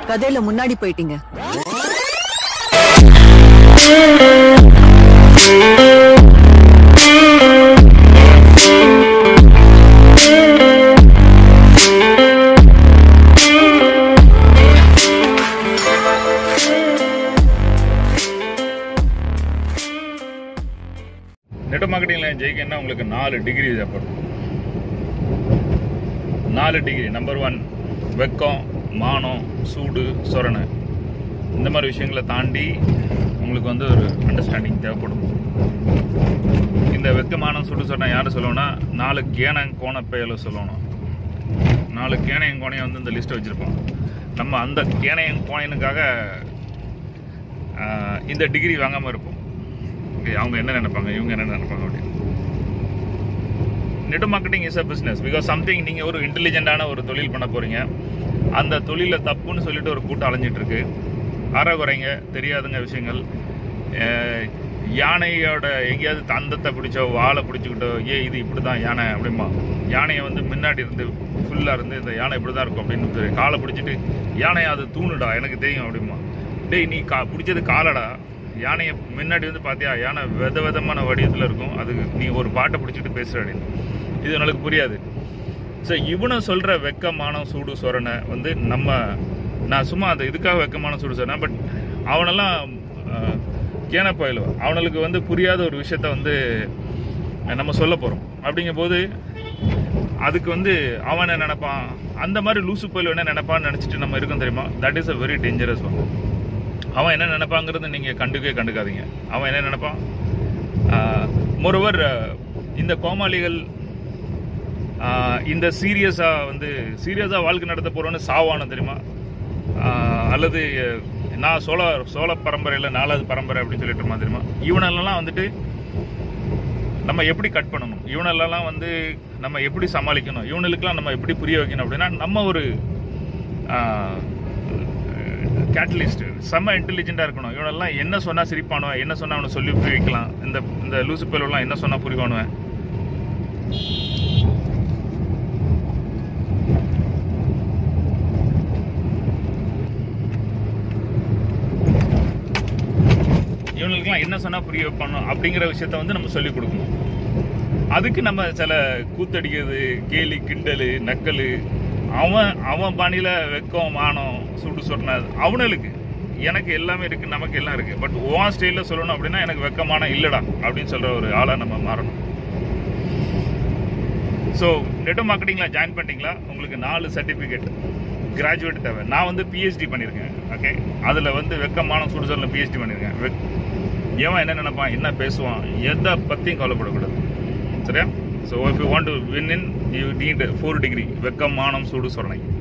கதையில முன்னாடி போயிட்டீங்க நெட் மார்க்கெட்டிங்கில் ஜெயிக்கணும்னா உங்களுக்கு நாலு டிகிரி தேவைப்படும் நாலு டிகிரி நம்பர் ஒன் வெக்கம் மானம் சூடு சொரணை இந்த மாதிரி விஷயங்களை தாண்டி உங்களுக்கு வந்து ஒரு அண்டர்ஸ்டாண்டிங் தேவைப்படும் இந்த வெக்கமான சூடு சொரணை யார் சொல்லணும்னா நாலு கேன கோணப்பையில சொல்லணும் நாலு கேனையும் கோணையும் வந்து இந்த லிஸ்ட்டை வச்சுருப்போம் நம்ம அந்த கேனையும் கோணையனுக்காக ஆஹ், இந்த டிகிரி வாங்காமல் இருப்போம் Okay, அவங்க என்ன நினைப்பாங்க இவங்க என்ன நினைப்பாங்க அப்படின்னு net marketing is a business because something நீங்கள் ஒரு இன்டெலிஜென்ட்டான ஒரு தொழில் பண்ண போகிறீங்க அந்த தொழிலில் தப்புன்னு சொல்லிட்டு ஒரு கூட்டம் அலைஞ்சிட்டு இருக்கு அறகுறைங்க தெரியாதுங்க விஷயங்கள் அஹ், யானையோட எங்கேயாவது தந்தத்தை பிடிச்சோ வாழை பிடிச்சிக்கிட்டோ ஏ இது இப்படி தான் யானை அப்படிமா யானையை வந்து முன்னாடி இருந்து ஃபுல்லாக இருந்து இந்த யானை இப்படி தான் இருக்கும் அப்படின்னு சொல்லி காலை பிடிச்சிட்டு யானையை அது தூணுடா எனக்கு தெரியும் அப்படிமா டேய் நீ கா பிடிச்சது காலடா யானையை முன்னாடி வந்து பார்த்தியா யானை வித விதமான வடிவத்தில் இருக்கும் அதுக்கு நீ ஒரு பாட்டை பிடிச்சிட்டு பேசுகிற அப்படின்னு இது எனக்கு புரியாது ஸோ இவனை சொல்கிற வெக்கமான சூடு சொரணை வந்து நம்ம நான் சும்மா அந்த இதுக்காக வெக்கமான சூடு சொன்னேன் பட் அவனெல்லாம் கேன போயிடுவான் அவனுக்கு வந்து புரியாத ஒரு விஷயத்த வந்து நம்ம சொல்ல போகிறோம் அப்படிங்கும்போது அதுக்கு வந்து அவன் என்ன நினைப்பான் அந்த மாதிரி லூசு போயில் என்ன நினைப்பான்னு நினச்சிட்டு நம்ம இருக்கோம் தெரியுமா that is a very dangerous one அவன் என்ன நினைப்பாங்கிறது நீங்கள் கண்டுக்கவே கண்டுக்காதீங்க அவன் என்ன நினைப்பான் மொரோவர் இந்த கோமாளிகள் ஆஹ், இந்த சீரியஸாக வந்து சீரியஸாக வாழ்க்கை நடத்த போகிறோன்னு சாவானு தெரியுமா ஆஹ், அல்லது அஹ், நான் சோழ சோழ பரம்பரையில் நாலாவது பரம்பரை அப்படின்னு சொல்லிட்டு இருமா தெரியுமா இவனெல்லாம் வந்துட்டு நம்ம எப்படி கட் பண்ணணும் இவனெல்லாம் வந்து நம்ம எப்படி சமாளிக்கணும் இவனுக்கெல்லாம் நம்ம எப்படி புரிய வைக்கணும் அப்படின்னா நம்ம ஒரு கேட்டலிஸ்ட் செம்ம இன்டெலிஜென்ட்டாக இருக்கணும் இவனெல்லாம் என்ன சொன்னால் சிரிப்பானுவன் என்ன சொன்னால் அவனை சொல்லி புரிய வைக்கலாம் இந்த இந்த லூசு பேரெல்லாம் என்ன சொன்னால் புரிவானுவன் இவங்களுக்குலாம் என்ன சொன்னால் புரிய வைப்பானோ அப்படிங்கிற விஷயத்த வந்து நம்ம சொல்லிக் கொடுக்கணும் அதுக்கு நம்ம சில கூத்தடிக்கிறது கேலி கிண்டல் நக்கல் அவன் அவன் பாணியில் வெக்கம் மானம் சுடு சொன்னது அவனுக்கு எனக்கு எல்லாமே இருக்கு நமக்கு எல்லாம் இருக்கு பட் உன் ஸ்டைலில் சொல்லணும் அப்படின்னா எனக்கு வெக்கமான இல்லடா அப்படின்னு சொல்ற ஒரு ஆளாக நம்ம மாறணும் ஸோ நெட் மார்க்கெட்டிங்கில் ஜாயின் பண்ணிட்டீங்களா உங்களுக்கு நாலு சர்டிஃபிகேட் கிராஜுவேட் தேவை நான் வந்து பிஹெச்டி பண்ணியிருக்கேன் ஓகே அதில் வந்து வெக்கமான சுடுசலில் பிஹெச்டி பண்ணியிருக்கேன் வெக் எவன் என்ன நினைப்பான் என்ன பேசுவான் எதை பற்றியும் கவலைப்படக்கூடாது சரியா so if you want to win in you need four degree வெக்கம் மானம் சூடு சொரணை